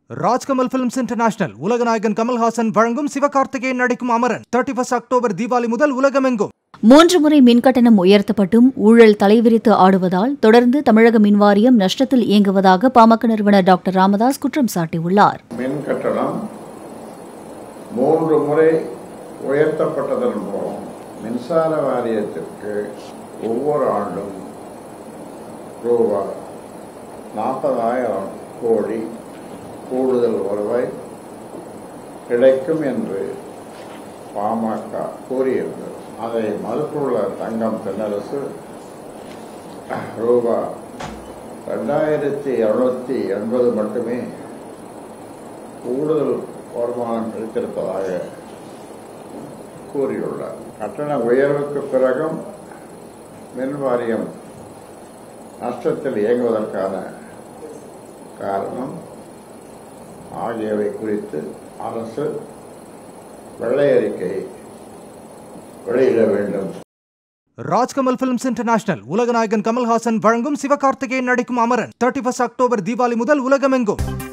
Rajkamal films international உலகநாயகன் கமல்ஹாசன் வழங்கும் சிவகார்த்திகேயன் நடிக்கும் Amaran thirty first October Deepavali முதல் உலகமெங்கும் மூன்று முறை மின்கட்டணம் உயர்த்தப்பட்டும் ஊழல் தலைவிரித்து ஆடுவதால் தொடர்ந்து தமிழக மின்வாரியம் நஷ்டத்தில் இயங்குவதாக பாமக நிறுவனர் டாக்டர் ராமதாஸ் குற்றம் சாட்டியுள்ளார் மின் கட்டணம் மூன்று முறை உயர்த்தப்பட்டதன் மூலம் மின்சார வாரியத்திற்கு ஒவ்வொரு ஆண்டும் ரூபாய் நாற்பதாயிரம் கோடி கூடுதல் வருவாய் கிடைக்கும் என்று பாமக கூறியிருந்தது அதை மறுத்துள்ள தங்கம் தென்னரசு ரூபாய் ரெண்டாயிரத்தி இருநூத்தி எண்பது மட்டுமே கூடுதல் வருமானம் கிடைத்திருப்பதாக கூறியுள்ளார் கட்டண உயர்வுக்கு பிறகும் மின் வாரியம் நஷ்டத்தில் இயங்குவதற்கான காரணம் ஆகியவை குறித்து அரசு வெள்ளை அறிக்கை வெளியிட வேண்டும் ராஜ்கமல் பிலிம்ஸ் இன்டர்நேஷனல் உலகநாயகன் கமல்ஹாசன் வழங்கும் சிவகார்த்திகேயன் நடிக்கும் Amaran thirty first October Deepavali முதல் உலகமெங்கும்